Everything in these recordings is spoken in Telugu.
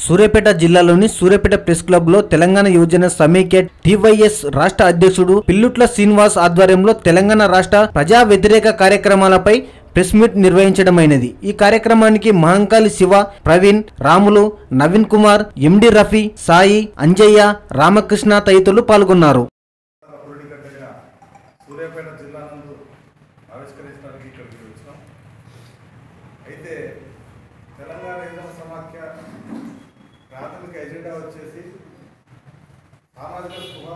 సూర్యాపేట జిల్లాలోని సూర్యాపేట ప్రెస్ క్లబ్ లో తెలంగాణ యువజన సమైక్య టీవైఎస్ రాష్ట్ర అధ్యక్షుడు పిల్లుట్ల శ్రీనివాస్ ఆధ్వర్యంలో తెలంగాణ రాష్ట్ర ప్రజా వ్యతిరేక కార్యక్రమాలపై ప్రెస్ మీట్ నిర్వహించడమైనది ఈ కార్యక్రమానికి మహంకాళి శివ ప్రవీణ్ రాములు నవీన్ కుమార్ ఎండి రఫీ సాయి అంజయ్య రామకృష్ణ తదితరులు పాల్గొన్నారు పురుడిగడ్డగా సూర్యాపేట జిల్లా నందు ఆవిష్కరించడానికి ఇక్కడికి వచ్చినాం అయితే తెలంగాణ యువజన సమాఖ్య ప్రాథమిక ఎజెండా వచ్చేసి సామాజిక స్పృహ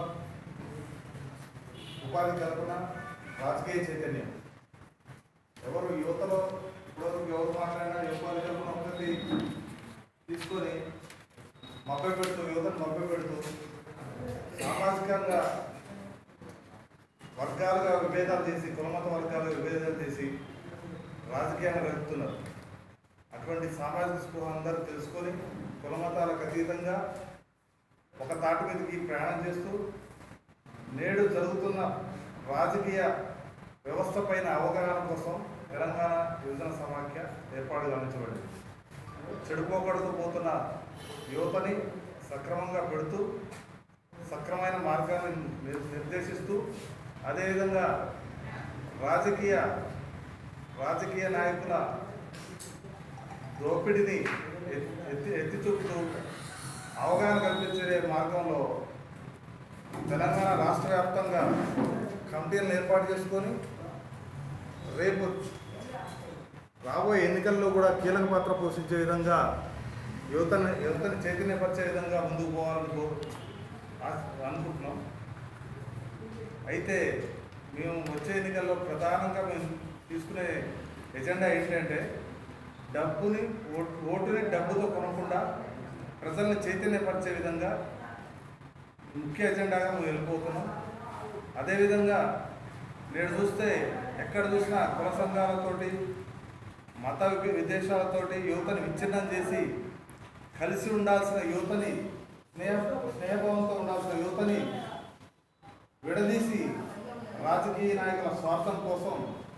ఉపాధి కల్పన రాజకీయ చైతన్యం ఎవరు యువతలో ఇప్పటివరకు ఎవరు మాట్లాడినా ఉపాధి కల్పన ఒకటి తీసుకొని మభ్య పెడుతూ యువతను మభ్య పెడుతూ సామాజికంగా వర్గాలుగా విభేదాలు చేసి కులమత వర్గాలుగా విభేదాలు చేసి రాజకీయాన్ని నడుపుతున్నారు అటువంటి సామాజిక స్పృహ అందరూ తెలుసుకొని కులమతాలకు అతీతంగా ఒక తాటి మీదకి ప్రయాణం చేస్తూ నేడు జరుగుతున్న రాజకీయ వ్యవస్థ పైన అవగాహన కోసం తెలంగాణ యువజన సమాఖ్య ఏర్పాటు గమనించబడింది చెడిపోకూడదు పోతున్న యువతని సక్రమంగా పెడుతూ సక్రమైన మార్గాన్ని నిర్- నిర్దేశిస్తూ అదేవిధంగా రాజకీయ రాజకీయ నాయకుల దోపిడీని ఎత్- ఎత్తి ఎత్తి చూపుతూ అవగాహన కల్పించే మార్గంలో తెలంగాణ రాష్ట్ర వ్యాప్తంగా కమిటీలను ఏర్పాటు చేసుకొని రేపు రాబోయే ఎన్నికల్లో కూడా కీలక పాత్ర పోషించే విధంగా యువతని యువతని చైతన్యపరిచే విధంగా ముందుకు పోవాలని కో- ఆశ- అనుకుంటున్నాం అయితే మేము వచ్చే ఎన్నికల్లో ప్రధానంగా మేము తీసుకునే ఎజెండా ఏంటంటే డబ్బుని ఓ- ఓటుని డబ్బుతో కొనకుండా ప్రజల్ని చైతన్యపరిచే విధంగా ముఖ్య ఎజెండాగా మేము వెళ్ళిపోతున్నాం అదేవిధంగా నేడు చూస్తే ఎక్కడ చూసినా కుల సంఘాలతోటి మత విభే- విద్వేషాలతోటి యువతని విచ్ఛిన్నం చేసి కలిసి ఉండాల్సిన యువతని స్నేహ స్నేహభావంతో ఉండాల్సిన యువతని విడదీసి రాజకీయ నాయకుల స్వార్థం కోసం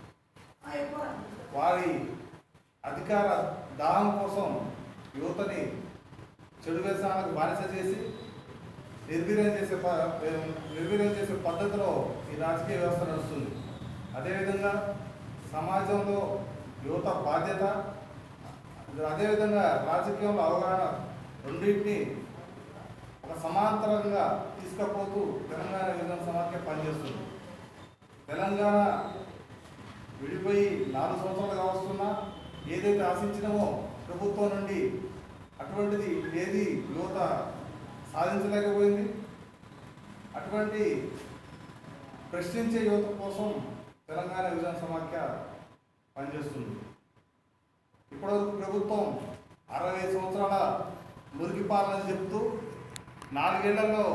వారి అధికార దాహం కోసం యువతని చెడు వ్యసనాలకు బానిస చేసి నిర్వీర్యం చేసే ప- నిర్వీర్యం చేసే పద్ధతిలో ఈ రాజకీయ వ్యవస్థ నడుస్తుంది అదేవిధంగా సమాజంలో యువత బాధ్యత అదేవిధంగా రాజకీయంలో అవగాహన రెండింటిని ఒక సమాంతరంగా తీసుకుపోతూ తెలంగాణ విధాన సమాఖ్య పనిచేస్తుంది తెలంగాణ విడిపోయి నాలుగు సంవత్సరాలుగా వస్తున్నా ఏదైతే ఆశించినామో ప్రభుత్వం నుండి అటువంటిది ఏది యువత సాధించలేకపోయింది అటువంటి ప్రశ్నించే యువత కోసం తెలంగాణ విధాన సమాఖ్య పనిచేస్తుంది ఇప్పటివరకు ప్రభుత్వం అరవై సంవత్సరాల మురికి పాలన చెప్తూ నాలుగేళ్లలో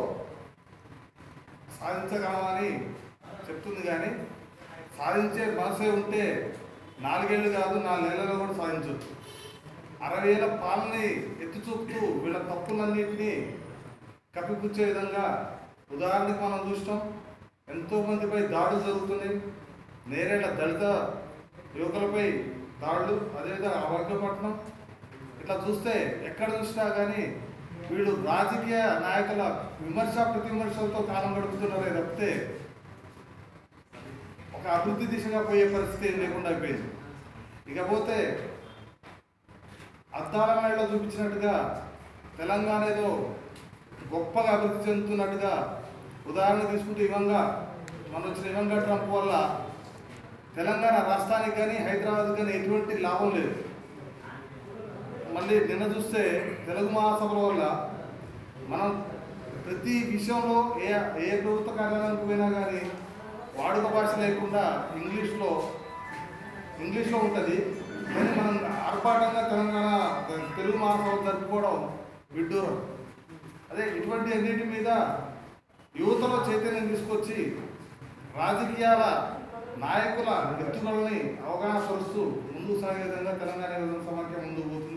సాధించగలమని చెప్తుంది కానీ సాధించే మనసే ఉంటే నాలుగేళ్ళు కాదు నాలుగేళ్లలో కూడా సాధించవచ్చు అరవై ఏళ్ళ పాలనని ఎత్తి చూపుతూ వీళ్ళ తప్పులన్నింటినీ కప్పిపుచ్చే విధంగా ఉదాహరణకి మనం చూస్తాం ఎంతో మందిపై దాడులు జరుగుతున్నాయి నేరేళ్ల దళిత యువకులపై దాడులు అదేవిధంగా అవర్గపట్నం ఇట్లా చూస్తే ఎక్కడ చూసినా కానీ వీళ్ళు రాజకీయ నాయకుల విమర్శ ప్రతివిమర్శలతో కాలం గడుపుతున్నారే తప్పితే ఒక అభివృద్ధి దిశగా పోయే పరిస్థితి ఏం లేకుండా అయిపోయింది ఇకపోతే అద్దాల మేడలో చూపించినట్టుగా తెలంగాణ ఏదో గొప్పగా అభివృద్ధి చెందుతున్నట్టుగా ఉదాహరణ తీసుకుంటే ఇవంగా మన వచ్చిన ఇవంగా ట్రంప్ వల్ల తెలంగాణ రాష్ట్రానికి కానీ హైదరాబాద్ కానీ ఎటువంటి లాభం లేదు మళ్ళీ నిన్న చూస్తే తెలుగు మహాసభల వల్ల మనం ప్రతి విషయంలో ఏ ఏ ప్రభుత్వ కార్యాలయానికి పోయినా కానీ వాడుక భాష లేకుండా ఇంగ్లీష్లో ఇంగ్లీష్లో ఉంటుంది కానీ మనం ఆర్భాటంగా తెలంగాణ తెలుగు మహాసభ జరుపుకోవడం విడ్డూరం అదే ఇటువంటి అన్నిటి మీద యువతలో చైతన్యం తీసుకొచ్చి రాజకీయాల నాయకుల ఎత్తుగలని అవగాహన పరుస్తూ ముందుకు సాగే విధంగా తెలంగాణ యువజన సమాఖ్య ముందుకు పోతుంది